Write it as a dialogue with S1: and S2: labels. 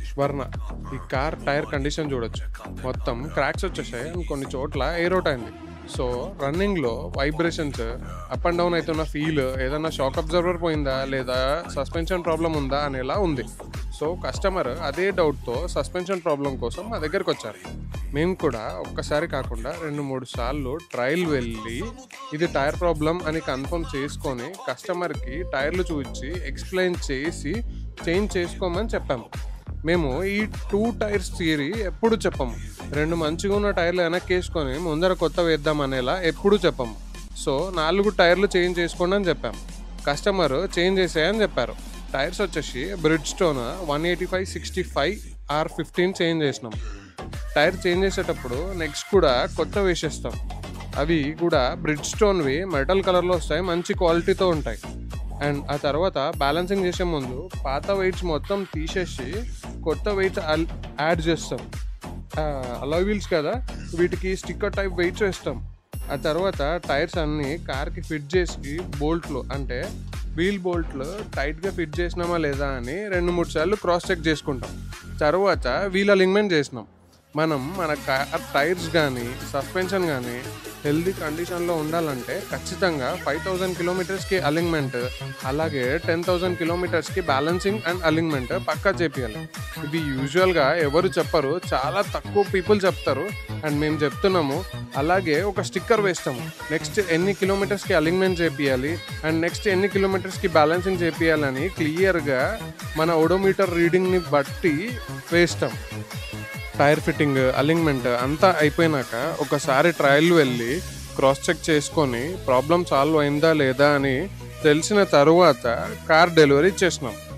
S1: వర్ణ ఈ car tyre condition చూడొచ్చు మొత్తం క్రాక్స్ వచ్చేసాయి and కొన్ని చోట్ల ఎయిర్ అవుట్ అయింది సో రన్నింగ్లో వైబ్రేషన్స్ అప్ అండ్ డౌన్ అవుతున్న ఫీల్ ఏదైనా షాక్ అబ్జర్వర్ పోయిందా లేదా సస్పెన్షన్ ప్రాబ్లం ఉందా అనేలా ఉంది సో కస్టమర్ అదే డౌట్తో సస్పెన్షన్ ప్రాబ్లం కోసం మా దగ్గరికి వచ్చారు మేము కూడా ఒక్కసారి కాకుండా రెండు మూడు సార్లు ట్రయల్ వెళ్ళి ఇది టైర్ ప్రాబ్లం అని కన్ఫర్మ్ చేసుకొని కస్టమర్కి టైర్లు చూపించి ఎక్స్ప్లెయిన్ చేసి చేంజ్ చేసుకోమని చెప్పాము మేము ఈ టూ టైర్స్ థియరీ ఎప్పుడు చెప్పము రెండు మంచిగా ఉన్న టైర్లు వెనక్కి వేసుకొని ముందర కొత్త వేద్దాం అనేలా ఎప్పుడు చెప్పము సో నాలుగు టైర్లు చేంజ్ చేసుకోండి అని చెప్పాము కస్టమర్ చేంజ్ చేసేయని చెప్పారు టైర్స్ వచ్చేసి Bridgestone one eighty five sixty five R fifteen change చేసినాం టైర్ చేంజ్ చేసేటప్పుడు నెక్స్ట్ కూడా కొత్త వేసేస్తాం అవి కూడా బ్రిడ్జ్ స్టోన్వి మెటల్ కలర్లో వస్తాయి మంచి క్వాలిటీతో ఉంటాయి అండ్ ఆ తర్వాత బ్యాలెన్సింగ్ చేసే ముందు పాత వెయిట్స్ మొత్తం తీసేసి కొత్త వెయిట్స్ యాడ్ చేస్తాం అలాయ్ వీల్స్ కదా వీటికి స్టిక్కర్ టైప్ వెయిట్స్ వేస్తాం ఆ తర్వాత టైర్స్ అన్ని కార్కి ఫిట్ చేసి బోల్ట్లు అంటే వీల్ బోల్ట్లు టైట్గా ఫిట్ చేసినామా లేదా అని రెండు మూడు సార్లు క్రాస్ చెక్ చేసుకుంటాం తర్వాత వీల్ అలింగ్మెంట్ చేసినాం మనం మన కార్ టైర్స్ కానీ సస్పెన్షన్ కానీ హెల్దీ కండిషన్లో ఉండాలంటే ఖచ్చితంగా ఫైవ్ థౌజండ్ కిలోమీటర్స్కి అలింగ్మెంట్ అలాగే టెన్ థౌజండ్ కిలోమీటర్స్కి బ్యాలెన్సింగ్ అండ్ అలింగ్మెంట్ పక్కా చేపియాలి ఇవి యూజువల్గా ఎవరు చెప్పరు చాలా తక్కువ పీపుల్ చెప్తారు అండ్ మేము చెప్తున్నాము అలాగే ఒక స్టిక్కర్ వేస్తాము నెక్స్ట్ ఎన్ని కిలోమీటర్స్కి అలింగ్మెంట్ చేపియాలి అండ్ నెక్స్ట్ ఎన్ని కిలోమీటర్స్కి బ్యాలెన్సింగ్ చేపియాలని క్లియర్గా మన ఓడోమీటర్ రీడింగ్ని బట్టి వేస్తాం టైర్ ఫిట్టింగ్ అలింగ్మెంట్ అంతా అయిపోయినాక ఒకసారి ట్రయల్ వెళ్ళి క్రాస్ చెక్ చేసుకొని ప్రాబ్లం సాల్వ్ అయిందా లేదా అని తెలిసిన తరువాత కార్ డెలివరీ చేసినాం